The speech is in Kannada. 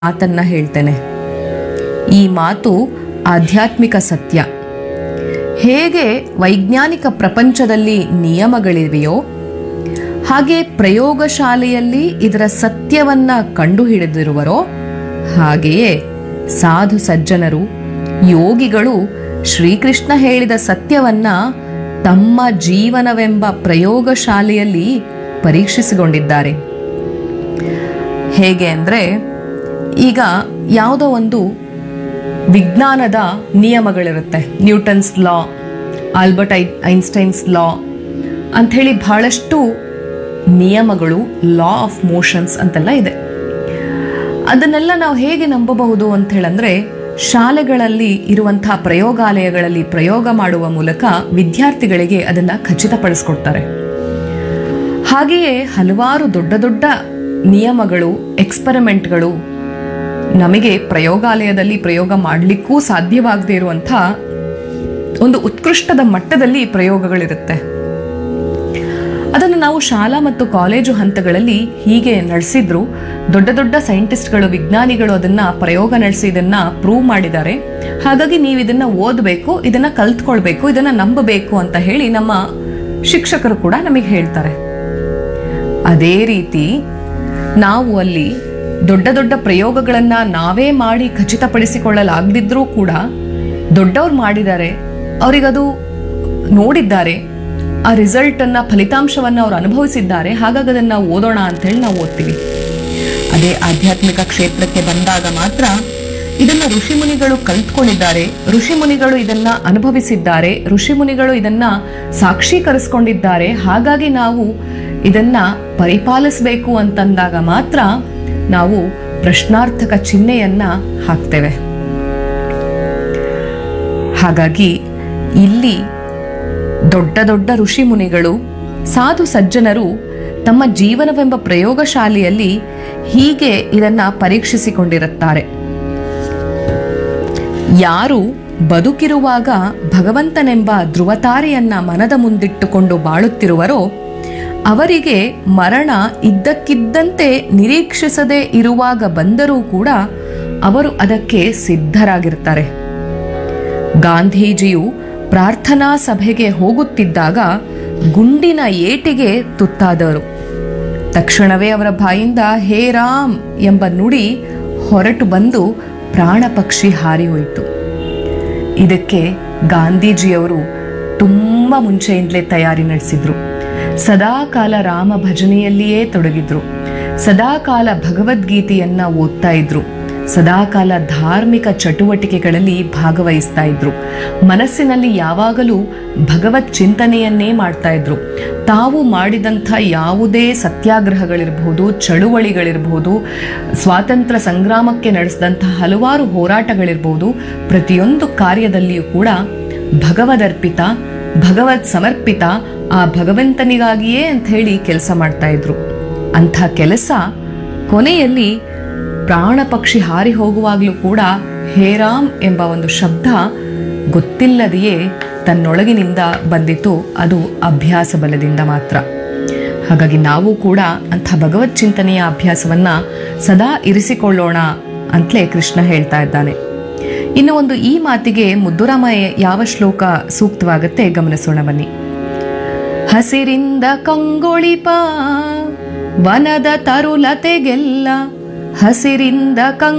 ಮಾತನ್ನ ಹೇಳ್ತೇನೆ ಈ ಮಾತು ಆಧ್ಯಾತ್ಮಿಕ ಸತ್ಯ ಹೇಗೆ ವೈಜ್ಞಾನಿಕ ಪ್ರಪಂಚದಲ್ಲಿ ನಿಯಮಗಳಿವೆಯೋ ಹಾಗೆ ಪ್ರಯೋಗಶಾಲೆಯಲ್ಲಿ ಇದರ ಸತ್ಯವನ್ನ ಕಂಡುಹಿಡಿದಿರುವರೋ ಹಾಗೆಯೇ ಸಾಧು ಸಜ್ಜನರು ಯೋಗಿಗಳು ಶ್ರೀಕೃಷ್ಣ ಹೇಳಿದ ಸತ್ಯವನ್ನ ತಮ್ಮ ಜೀವನವೆಂಬ ಪ್ರಯೋಗಶಾಲೆಯಲ್ಲಿ ಪರೀಕ್ಷಿಸಿಕೊಂಡಿದ್ದಾರೆ ಹೇಗೆ ಅಂದರೆ ಈಗ ಯಾವುದೋ ಒಂದು ವಿಜ್ಞಾನದ ನಿಯಮಗಳಿರುತ್ತೆ ನ್ಯೂಟನ್ಸ್ ಲಾ ಆಲ್ಬರ್ಟ್ ಐ ಐನ್ಸ್ಟೈನ್ಸ್ ಲಾ ಅಂಥೇಳಿ ಬಹಳಷ್ಟು ನಿಯಮಗಳು ಲಾ ಆಫ್ ಮೋಷನ್ಸ್ ಅಂತೆಲ್ಲ ಇದೆ ಅದನ್ನೆಲ್ಲ ನಾವು ಹೇಗೆ ನಂಬಬಹುದು ಅಂತ ಹೇಳಂದ್ರೆ ಶಾಲೆಗಳಲ್ಲಿ ಇರುವಂತಹ ಪ್ರಯೋಗಾಲಯಗಳಲ್ಲಿ ಪ್ರಯೋಗ ಮಾಡುವ ಮೂಲಕ ವಿದ್ಯಾರ್ಥಿಗಳಿಗೆ ಅದನ್ನ ಖಚಿತಪಡಿಸ್ಕೊಡ್ತಾರೆ ಹಾಗೆಯೇ ಹಲವಾರು ದೊಡ್ಡ ದೊಡ್ಡ ನಿಯಮಗಳು ಎಕ್ಸ್ಪರಿಮೆಂಟ್ಗಳು ನಮಗೆ ಪ್ರಯೋಗಾಲಯದಲ್ಲಿ ಪ್ರಯೋಗ ಮಾಡಲಿಕ್ಕೂ ಸಾಧ್ಯವಾಗದೇ ಇರುವಂಥ ಒಂದು ಉತ್ಕೃಷ್ಟದ ಮಟ್ಟದಲ್ಲಿ ಪ್ರಯೋಗಗಳಿರುತ್ತೆ ಅದನ್ನು ನಾವು ಶಾಲಾ ಮತ್ತು ಕಾಲೇಜು ಹಂತಗಳಲ್ಲಿ ಹೀಗೆ ನಡೆಸಿದ್ರು ದೊಡ್ಡ ದೊಡ್ಡ ಸೈಂಟಿಸ್ಟ್ಗಳು ವಿಜ್ಞಾನಿಗಳು ಅದನ್ನ ಪ್ರಯೋಗ ನಡೆಸಿ ಇದನ್ನ ಪ್ರೂವ್ ಮಾಡಿದ್ದಾರೆ ಹಾಗಾಗಿ ನೀವು ಇದನ್ನ ಓದಬೇಕು ಇದನ್ನ ಕಲ್ತ್ಕೊಳ್ಬೇಕು ಇದನ್ನ ನಂಬಬೇಕು ಅಂತ ಹೇಳಿ ನಮ್ಮ ಶಿಕ್ಷಕರು ಕೂಡ ನಮಗೆ ಹೇಳ್ತಾರೆ ಅದೇ ರೀತಿ ನಾವು ಅಲ್ಲಿ ದೊಡ್ಡ ದೊಡ್ಡ ಪ್ರಯೋಗಗಳನ್ನ ನಾವೇ ಮಾಡಿ ಖಚಿತಪಡಿಸಿಕೊಳ್ಳಲಾಗದಿದ್ರೂ ಕೂಡ ದೊಡ್ಡವ್ರು ಮಾಡಿದ್ದಾರೆ ಅವರಿಗದು ನೋಡಿದ್ದಾರೆ ಆ ರಿಸಲ್ಟ್ ಅನ್ನ ಫಲಿತಾಂಶವನ್ನ ಅವ್ರು ಅನುಭವಿಸಿದ್ದಾರೆ ಹಾಗಾಗಿ ಅದನ್ನ ನಾವು ಓದೋಣ ಅಂತ ಹೇಳಿ ನಾವು ಓದ್ತೀವಿ ಅದೇ ಆಧ್ಯಾತ್ಮಿಕ ಕ್ಷೇತ್ರಕ್ಕೆ ಬಂದಾಗ ಮಾತ್ರ ಇದನ್ನ ಋಷಿಮುನಿಗಳು ಕಲ್ತ್ಕೊಂಡಿದ್ದಾರೆ ಋಷಿಮುನಿಗಳು ಇದನ್ನ ಅನುಭವಿಸಿದ್ದಾರೆ ಋಷಿಮುನಿಗಳು ಇದನ್ನ ಸಾಕ್ಷೀಕರಿಸ್ಕೊಂಡಿದ್ದಾರೆ ಹಾಗಾಗಿ ನಾವು ಇದನ್ನ ಪರಿಪಾಲಿಸಬೇಕು ಅಂತಂದಾಗ ಮಾತ್ರ ನಾವು ಪ್ರಶ್ನಾರ್ಥಕ ಚಿಹ್ನೆಯನ್ನ ಹಾಕ್ತೇವೆ ಹಾಗಾಗಿ ಇಲ್ಲಿ ದೊಡ್ಡ ದೊಡ್ಡ ಋಷಿ ಮುನಿಗಳು ಸಾಧು ಸಜ್ಜನರು ತಮ್ಮ ಜೀವನವೆಂಬ ಪ್ರಯೋಗಶಾಲೆಯಲ್ಲಿ ಹೀಗೆ ಇದನ್ನ ಪರೀಕ್ಷಿಸಿಕೊಂಡಿರುತ್ತಾರೆ ಯಾರು ಬದುಕಿರುವಾಗ ಭಗವಂತನೆಂಬ ಧ್ರುವತಾರೆಯನ್ನ ಮನದ ಮುಂದಿಟ್ಟುಕೊಂಡು ಬಾಳುತ್ತಿರುವರೋ ಅವರಿಗೆ ಮರಣ ಇದ್ದಕ್ಕಿದ್ದಂತೆ ನಿರೀಕ್ಷಿಸದೇ ಇರುವಾಗ ಬಂದರೂ ಕೂಡ ಅವರು ಅದಕ್ಕೆ ಸಿದ್ಧರಾಗಿರ್ತಾರೆ ಗಾಂಧೀಜಿಯು ಪ್ರಾರ್ಥನಾ ಸಭೆಗೆ ಹೋಗುತ್ತಿದ್ದಾಗ ಗುಂಡಿನ ಏಟಿಗೆ ತುತ್ತಾದವರು ತಕ್ಷಣವೇ ಅವರ ಬಾಯಿಂದ ಹೇ ರಾಮ್ ಎಂಬ ನುಡಿ ಹೊರಟು ಬಂದು ಪ್ರಾಣ ಪಕ್ಷಿ ಹಾರಿ ಹೋಯಿತು ಇದಕ್ಕೆ ಗಾಂಧೀಜಿಯವರು ತುಂಬ ಮುಂಚೆಯಿಂದಲೇ ತಯಾರಿ ನಡೆಸಿದ್ರು ಸದಾಕಾಲ ರಾಮ ಭಜನೆಯಲ್ಲಿಯೇ ತೊಡಗಿದ್ರು ಸದಾಕಾಲ ಭಗವದ್ಗೀತೆಯನ್ನ ಓದ್ತಾ ಇದ್ರು ಸದಾಕಾಲ ಧಾರ್ಮಿಕ ಚಟುವಟಿಕೆಗಳಲ್ಲಿ ಭಾಗವಹಿಸ್ತಾ ಇದ್ರು ಮನಸ್ಸಿನಲ್ಲಿ ಯಾವಾಗಲೂ ಭಗವತ್ ಚಿಂತನೆಯನ್ನೇ ಮಾಡ್ತಾ ಇದ್ರು ತಾವು ಮಾಡಿದಂಥ ಯಾವುದೇ ಸತ್ಯಾಗ್ರಹಗಳಿರಬಹುದು ಚಳುವಳಿಗಳಿರಬಹುದು ಸ್ವಾತಂತ್ರ್ಯ ಸಂಗ್ರಾಮಕ್ಕೆ ನಡೆಸಿದಂಥ ಹಲವಾರು ಹೋರಾಟಗಳಿರ್ಬೋದು ಪ್ರತಿಯೊಂದು ಕಾರ್ಯದಲ್ಲಿಯೂ ಕೂಡ ಭಗವದರ್ಪಿತ ಭಗವತ್ ಸಮರ್ಪಿತ ಆ ಭಗವಂತನಿಗಾಗಿಯೇ ಅಂತ ಹೇಳಿ ಕೆಲಸ ಮಾಡ್ತಾ ಇದ್ರು ಅಂಥ ಕೆಲಸ ಕೊನೆಯಲ್ಲಿ ಪ್ರಾಣ ಪಕ್ಷಿ ಹಾರಿ ಹೋಗುವಾಗಲೂ ಕೂಡ ಹೇರಾಮ್ ಎಂಬ ಒಂದು ಶಬ್ದ ಗೊತ್ತಿಲ್ಲದೆಯೇ ತನ್ನೊಳಗಿನಿಂದ ಬಂದಿತು ಅದು ಅಭ್ಯಾಸ ಬಲದಿಂದ ಮಾತ್ರ ಹಾಗಾಗಿ ನಾವು ಕೂಡ ಅಂಥ ಭಗವತ್ ಚಿಂತನೆಯ ಅಭ್ಯಾಸವನ್ನ ಸದಾ ಇರಿಸಿಕೊಳ್ಳೋಣ ಅಂತಲೇ ಕೃಷ್ಣ ಹೇಳ್ತಾ ಇದ್ದಾನೆ ಇನ್ನು ಒಂದು ಈ ಮಾತಿಗೆ ಮುದ್ದುರಾಮಯ್ಯ ಯಾವ ಶ್ಲೋಕ ಸೂಕ್ತವಾಗತ್ತೆ ಗಮನಿಸೋಣ ಬನ್ನಿ ಹಸಿರಿಂದ ಕಂಗೊಳಿಪ ವನದ ತರುಲತೆಗೆಲ್ಲ ಹಸಿರಿಂದ ಕಂಗ್